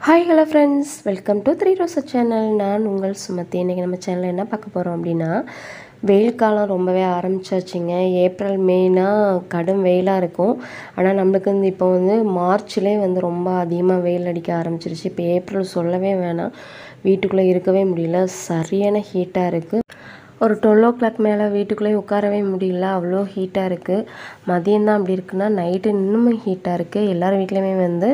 hi hello friends welcome to three Rosa channel நான் உங்கள் சுமத்தி இன்றைக்கி நம்ம சேனலில் என்ன பார்க்க போகிறோம் அப்படின்னா வெயில் காலம் ரொம்பவே ஆரம்பிச்சாச்சுங்க ஏப்ரல் மேனா கடும் வெயிலாக இருக்கும் ஆனால் நம்மளுக்கு வந்து இப்போ வந்து மார்ச்லேயே வந்து ரொம்ப அதிகமாக வெயில் அடிக்க ஆரம்பிச்சிருச்சு இப்போ ஏப்ரல் சொல்லவே வேணாம் வீட்டுக்குள்ளே இருக்கவே முடியல சரியான ஹீட்டாக இருக்குது ஒரு டுவெல் ஓ கிளாக் மேலே வீட்டுக்குள்ளேயே உட்காரவே முடியல அவ்வளோ ஹீட்டாக இருக்குது மதியம் தான் அப்படி இருக்குன்னா நைட்டு இன்னுமே ஹீட்டாக இருக்குது எல்லார் வீட்லேயுமே வந்து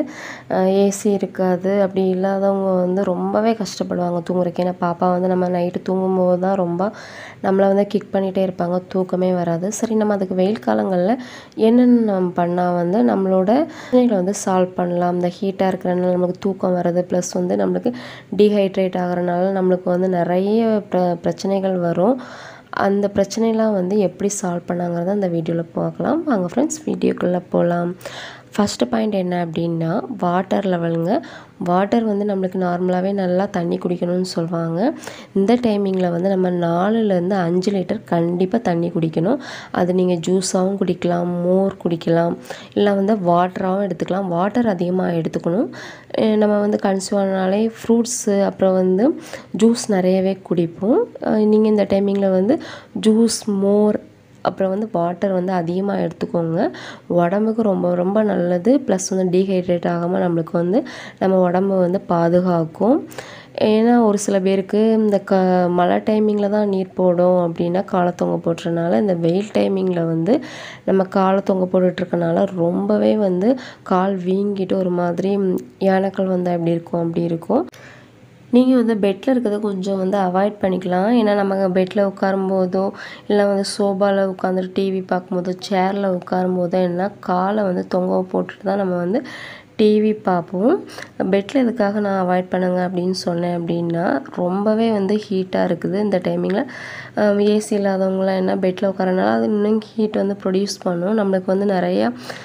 ஏசி இருக்காது அப்படி இல்லாதவங்க வந்து ரொம்பவே கஷ்டப்படுவாங்க தூங்குறதுக்கு ஏன்னா பாப்பா வந்து நம்ம நைட்டு தூங்கும்போது தான் ரொம்ப நம்மளை வந்து கிக் பண்ணிகிட்டே இருப்பாங்க தூக்கமே வராது சரி நம்ம அதுக்கு வெயில் காலங்களில் என்னென்ன நம்ம பண்ணால் வந்து நம்மளோட பிரச்சனைகளை வந்து சால்வ் பண்ணலாம் இந்த ஹீட்டாக இருக்கிறனால நமக்கு தூக்கம் வர்றது ப்ளஸ் வந்து நம்மளுக்கு டீஹைட்ரேட் ஆகிறனால நம்மளுக்கு வந்து நிறைய பிர பிரச்சனைகள் வரும் அந்த பிரச்சனைலாம் வந்து எப்படி சால்வ் பண்ணாங்கிறத அந்த வீடியோவில் பார்க்கலாம் வாங்க ஃப்ரெண்ட்ஸ் வீடியோக்குள்ளே போகலாம் ஃபஸ்ட்டு பாயிண்ட் என்ன அப்படின்னா வாட்டர் லெவலுங்க வாட்டர் வந்து நம்மளுக்கு நார்மலாகவே நல்லா தண்ணி குடிக்கணும்னு சொல்லுவாங்க இந்த டைமிங்கில் வந்து நம்ம நாலுலேருந்து அஞ்சு லிட்டர் கண்டிப்பாக தண்ணி குடிக்கணும் அது நீங்கள் ஜூஸாகவும் குடிக்கலாம் மோர் குடிக்கலாம் இல்லை வந்து வாட்டராகவும் எடுத்துக்கலாம் வாட்டர் அதிகமாக எடுத்துக்கணும் அஹ் நம்ம வந்து கன்சியூம் ஆனாலே ஃப்ரூட்ஸு அப்புறம் வந்து ஜூஸ் நிறையவே குடிப்போம் நீங்கள் இந்த டைமிங்கில் வந்து ஜூஸ் மோர் அப்புறம் வந்து வாட்டர் வந்து அதிகமாக எடுத்துக்கோங்க உடம்புக்கு ரொம்ப ரொம்ப நல்லது ப்ளஸ் வந்து டீஹைட்ரேட் ஆகாமல் நம்மளுக்கு வந்து நம்ம உடம்பு வந்து பாதுகாக்கும் ஏன்னா ஒரு சில பேருக்கு இந்த க மழை டைமிங்கில் தான் நீர் போடும் அப்படின்னா காலத்தொங்க போட்டுறனால இந்த வெயில் டைமிங்கில் வந்து நம்ம காலத்தொங்க போட்டுட்ருக்கனால ரொம்பவே வந்து கால் வீங்கிட்டு ஒரு மாதிரி யானைக்கள் வந்து அப்படி இருக்கும் அப்படி இருக்கும் நீங்கள் வந்து பெட்டில் இருக்கிறத கொஞ்சம் வந்து அவாய்ட் பண்ணிக்கலாம் ஏன்னா நம்ம பெட்டில் உட்காரும்போதோ இல்லை வந்து சோபாவில் உட்காந்துட்டு டிவி பார்க்கும்போதோ சேரில் உட்காரும்போதோ என்ன காலை வந்து தொங்க போட்டுட்டு தான் நம்ம வந்து டிவி பார்ப்போம் பெட்டில் எதுக்காக நான் அவாய்ட் பண்ணுங்க அப்படின்னு சொன்னேன் அப்படின்னா ரொம்பவே வந்து ஹீட்டாக இருக்குது இந்த டைமிங்கில் ஏசி இல்லாதவங்களாம் என்ன பெட்டில் உட்காரனால அது இன்னும் ஹீட் வந்து ப்ரொடியூஸ் பண்ணும் நம்மளுக்கு வந்து நிறையா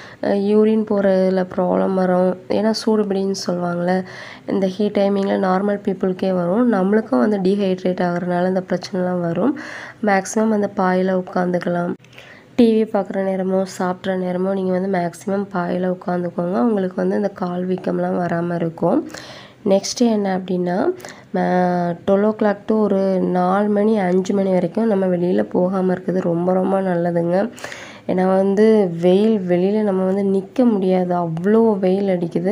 யூரின் போகிறதுல ப்ராப்ளம் வரும் ஏன்னா சூடுபிடின்னு சொல்லுவாங்கள்ல இந்த ஹீட் டைமிங்கில் நார்மல் பீப்புளுக்கே வரும் நம்மளுக்கும் வந்து டீஹைட்ரேட் ஆகிறனால இந்த பிரச்சனைலாம் வரும் மேக்ஸிமம் அந்த பாயில் உட்காந்துக்கலாம் டிவி பார்க்குற நேரமோ சாப்பிட்ற நேரமோ நீங்கள் வந்து மேக்ஸிமம் பாயில் உட்காந்துக்கோங்க உங்களுக்கு வந்து இந்த கால் வீக்கம்லாம் வராமல் இருக்கும் நெக்ஸ்ட்டு என்ன அப்படின்னா டுவெல் ஓ கிளாக் டு ஒரு நாலு மணி அஞ்சு மணி வரைக்கும் நம்ம வெளியில் போகாமல் இருக்கிறது ரொம்ப ரொம்ப நல்லதுங்க ஏன்னா வந்து வெயில் வெளியில் நம்ம வந்து நிற்க முடியாது அவ்வளோ வெயில் அடிக்குது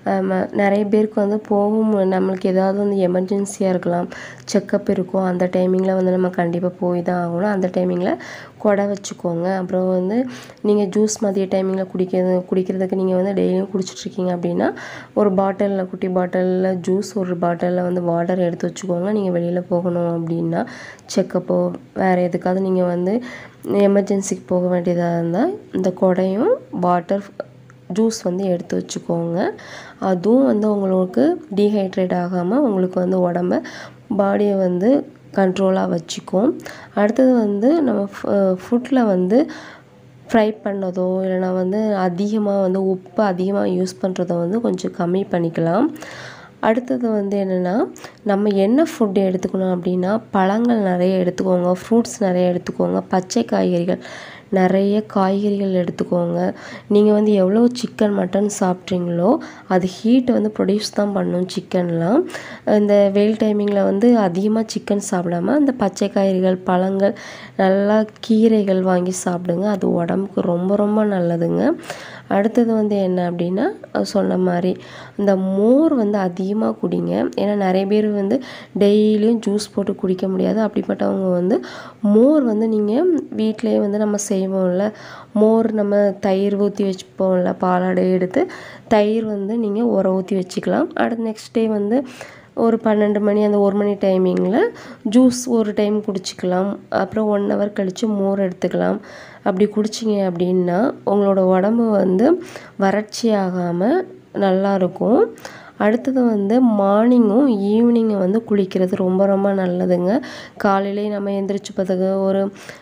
நிறைய பேருக்கு வந்து போகும் நம்மளுக்கு ஏதாவது வந்து எமர்ஜென்சியாக இருக்கலாம் செக்கப் இருக்கும் அந்த டைமிங்கில் வந்து நம்ம கண்டிப்பாக போய் தான் ஆகணும் அந்த டைமிங்கில் கொடை வச்சுக்கோங்க அப்புறம் வந்து நீங்கள் ஜூஸ் மதிய டைமிங்கில் குடிக்கிறது குடிக்கிறதுக்கு நீங்கள் வந்து டெய்லியும் குடிச்சிட்ருக்கீங்க அப்படின்னா ஒரு பாட்டிலில் குட்டி பாட்டிலில் ஜூஸ் ஒரு பாட்டிலில் வந்து வாட்டர் எடுத்து வச்சுக்கோங்க நீங்கள் வெளியில் போகணும் அப்படின்னா செக்கப்போ வேறு எதுக்காவது நீங்கள் வந்து எமர்ஜென்சிக்கு போக வேண்டியதாக இருந்தால் இந்த கொடையும் வாட்டர் ஜூஸ் வந்து எடுத்து வச்சுக்கோங்க அதுவும் வந்து உங்களுக்கு டீஹைட்ரேட் ஆகாமல் உங்களுக்கு வந்து உடம்ப பாடியை வந்து கண்ட்ரோலாக வச்சுக்கும் அடுத்தது வந்து நம்ம ஃபுட்டில் வந்து ஃப்ரை பண்ணதோ இல்லைனா வந்து அதிகமாக வந்து உப்பு அதிகமாக யூஸ் பண்ணுறதோ வந்து கொஞ்சம் கம்மி பண்ணிக்கலாம் அடுத்தது வந்து என்னென்னா நம்ம என்ன ஃபுட் எடுத்துக்கணும் அப்படின்னா பழங்கள் நிறைய எடுத்துக்கோங்க ஃப்ரூட்ஸ் நிறைய எடுத்துக்கோங்க பச்சை காய்கறிகள் நிறைய காய்கறிகள் எடுத்துக்கோங்க நீங்கள் வந்து எவ்வளோ சிக்கன் மட்டன் சாப்பிட்றீங்களோ அது ஹீட்டை வந்து ப்ரொடியூஸ் தான் பண்ணும் சிக்கன்லாம் இந்த வெயில் டைமிங்கில் வந்து அதிகமாக சிக்கன் சாப்பிடாம இந்த பச்சை காய்கறிகள் பழங்கள் நல்லா கீரைகள் வாங்கி சாப்பிடுங்க அது உடம்புக்கு ரொம்ப ரொம்ப நல்லதுங்க அடுத்தது வந்து என்ன அப்படின்னா சொன்ன மாதிரி இந்த மோர் வந்து அதிகமாக குடிங்க ஏன்னா நிறைய பேர் வந்து டெய்லியும் ஜூஸ் போட்டு குடிக்க முடியாது அப்படிப்பட்டவங்க வந்து மோர் வந்து நீங்கள் வீட்டிலேயே வந்து நம்ம செய்வோம்ல மோர் நம்ம தயிர் ஊற்றி வச்சுப்போம்ல பாலாடை எடுத்து தயிர் வந்து நீங்கள் உர ஊற்றி வச்சுக்கலாம் அடுத்து நெக்ஸ்ட் டே வந்து ஒரு பன்னெண்டு மணி அந்த ஒரு மணி டைமிங்கில் ஜூஸ் ஒரு டைம் குடிச்சிக்கலாம் அப்புறம் ஒன் ஹவர் கழித்து மோர் எடுத்துக்கலாம் அப்படி குடிச்சிங்க அப்படின்னா உங்களோட உடம்பு வந்து வறட்சி ஆகாமல் நல்லாயிருக்கும் அடுத்தது வந்து மார்னிங்கும் ஈவினிங்கும் வந்து குளிக்கிறது ரொம்ப ரொம்ப நல்லதுங்க காலையிலேயே நம்ம எந்திரிச்சு பார்த்துக்க ஒரு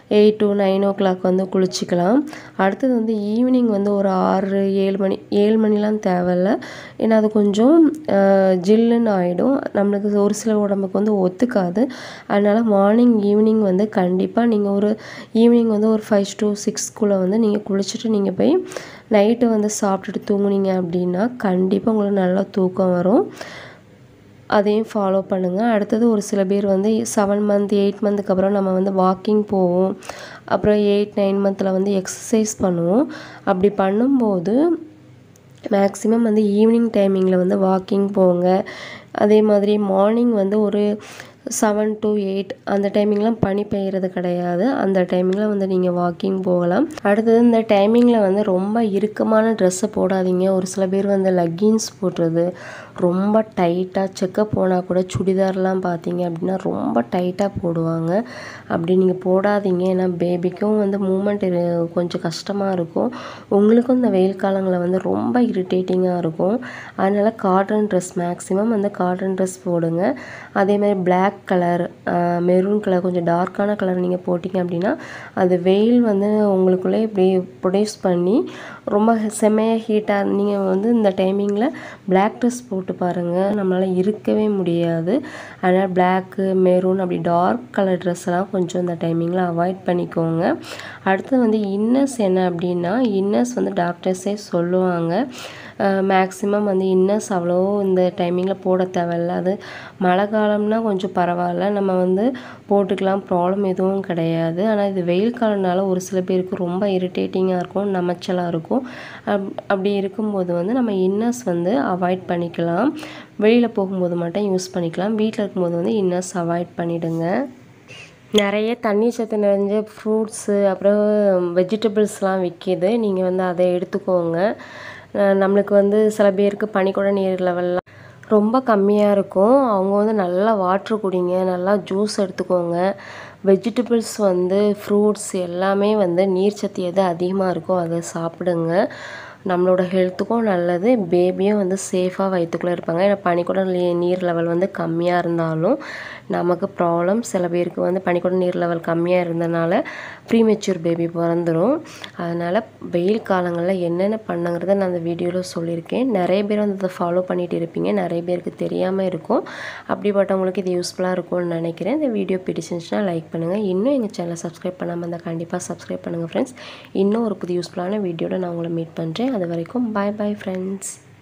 eight to nine o'clock வந்து குளிச்சிக்கலாம் அடுத்தது வந்து ஈவினிங் வந்து ஒரு ஆறு ஏழு மணி ஏழு மணிலாம் தேவையில்ல ஏன்னா அது கொஞ்சம் ஜில்லுன்னு ஆகிடும் நம்மளுக்கு ஒரு சில உடம்புக்கு வந்து ஒத்துக்காது அதனால் மார்னிங் ஈவினிங் வந்து கண்டிப்பாக நீங்கள் ஒரு ஈவினிங் வந்து ஒரு ஃபைவ் டு சிக்ஸ்க்குள்ளே வந்து நீங்கள் குளிச்சுட்டு நீங்கள் போய் நைட்டு வந்து சாப்பிட்டுட்டு தூங்குனீங்க அப்படின்னா கண்டிப்பாக உங்களுக்கு நல்லா தூக்கம் வரும் அதையும் ஃபாலோ பண்ணுங்கள் அடுத்தது ஒரு சில பேர் வந்து செவன் மந்த் எயிட் மந்த்துக்கு அப்புறம் நம்ம வந்து வாக்கிங் போவோம் அப்புறம் எயிட் நைன் மந்தில் வந்து எக்ஸசைஸ் பண்ணுவோம் அப்படி பண்ணும்போது மேக்ஸிமம் வந்து ஈவினிங் டைமிங்கில் வந்து வாக்கிங் போங்க அதே மாதிரி மார்னிங் வந்து ஒரு செவன் டு எயிட் அந்த டைமிங்லாம் பனி பெய்கிறது கிடையாது அந்த டைமிங்கில் வந்து நீங்கள் வாக்கிங் போகலாம் அடுத்தது இந்த டைமிங்கில் வந்து ரொம்ப இறுக்கமான ட்ரெஸ்ஸை போடாதீங்க ஒரு சில பேர் வந்து லெக்கின்ஸ் போடுறது ரொம்ப டைட்டாக செக்கப் போனால் கூட சுடிதார்லாம் பார்த்தீங்க அப்படின்னா ரொம்ப டைட்டாக போடுவாங்க அப்படி நீங்கள் போடாதீங்க ஏன்னா பேபிக்கும் வந்து மூமெண்ட் கொஞ்சம் கஷ்டமாக இருக்கும் உங்களுக்கும் இந்த வெயில் காலங்களில் வந்து ரொம்ப இரிட்டேட்டிங்காக இருக்கும் அதனால் காட்டன் ட்ரெஸ் மேக்ஸிமம் வந்து காட்டன் ட்ரெஸ் போடுங்க அதே மாதிரி பிளாக் கலர் மெரூன் கலர் கொஞ்சம் டார்க்கான கலர் நீங்கள் போட்டிங்க அப்படின்னா அது வெயில் வந்து உங்களுக்குள்ளே இப்படி ப்ரொடியூஸ் பண்ணி ரொம்ப செம்மையாக ஹீட்டாக நீங்கள் வந்து இந்த டைமிங்கில் பிளாக் ட்ரெஸ் போட்டு பாருங்கள் நம்மளால் இருக்கவே முடியாது அதனால் பிளாக்கு மெரூன் அப்படி டார்க் கலர் ட்ரெஸ்ஸெல்லாம் கொஞ்சம் இந்த டைமிங்கில் அவாய்ட் பண்ணிக்கோங்க அடுத்து வந்து இன்னர்ஸ் என்ன அப்படின்னா இன்னர்ஸ் வந்து டாக்டர்ஸே சொல்லுவாங்க மேக்ஸிமம் வந்து இன்னர்ஸ் அவ்வளோ இந்த டைமிங்கில் போட தேவையில்ல அது மழை காலம்னா கொஞ்சம் பரவாயில்ல நம்ம வந்து போட்டுக்கலாம் ப்ராப்ளம் எதுவும் கிடையாது ஆனால் இது வெயில் காலம்னால ஒரு சில பேருக்கு ரொம்ப இரிட்டேட்டிங்காக இருக்கும் நமச்சலாக இருக்கும் அப் அப்படி இருக்கும்போது வந்து நம்ம இன்னர்ஸ் வந்து அவாய்ட் பண்ணிக்கலாம் வெளியில் போகும்போது மட்டும் யூஸ் பண்ணிக்கலாம் வீட்டில் இருக்கும்போது வந்து இன்னர்ஸ் அவாய்ட் பண்ணிவிடுங்க நிறைய தண்ணி சத்து நிறைஞ்ச ஃப்ரூட்ஸு அப்புறம் வெஜிடபிள்ஸ்லாம் விற்கிது நீங்கள் வந்து அதை எடுத்துக்கோங்க நம்மளுக்கு வந்து சில பேருக்கு பனிக்கூட நீர் லெவல்லாம் ரொம்ப கம்மியாக இருக்கும் அவங்க வந்து நல்லா வாட்ரு குடிங்க நல்லா ஜூஸ் எடுத்துக்கோங்க வெஜிடபிள்ஸ் வந்து ஃப்ரூட்ஸ் எல்லாமே வந்து நீர் சத்து எது அதிகமாக இருக்கோ அதை சாப்பிடுங்க நம்மளோட ஹெல்த்துக்கும் நல்லது பேபியும் வந்து சேஃபாக வயிற்றுக்குள்ளே இருப்பாங்க ஏன்னா பனிக்கூட நீர் லெவல் வந்து கம்மியாக இருந்தாலும் நமக்கு ப்ராப்ளம் சில பேருக்கு வந்து பனிக்கூட நீர் லெவல் கம்மியாக இருந்தனால ப்ரீமெச்சூர் பேபி பிறந்துடும் அதனால் வெயில் காலங்களில் என்னென்ன பண்ணுங்கிறத நான் அந்த வீடியோவில் சொல்லியிருக்கேன் நிறைய பேர் வந்து அதை ஃபாலோ பண்ணிகிட்டு இருப்பீங்க நிறைய பேருக்கு தெரியாமல் இருக்கும் அப்படிப்பட்டவங்களுக்கு இது யூஸ்ஃபுல்லாக இருக்கும்னு நினைக்கிறேன் இந்த வீடியோ பிடிச்சிருந்துச்சுன்னா லைக் பண்ணுங்கள் இன்னும் எங்கள் சேனலை சப்ஸ்கிரைப் பண்ணாமல் இருந்தால் கண்டிப்பாக சப்ஸ்கிரைப் பண்ணுங்கள் ஃப்ரெண்ட்ஸ் இன்னும் ஒரு புது யூஸ்ஃபுல்லான வீடியோட நான் உங்களை மீட் பண்ணுறேன் அது வரைக்கும் பாய் பாய் ஃப்ரெண்ட்ஸ்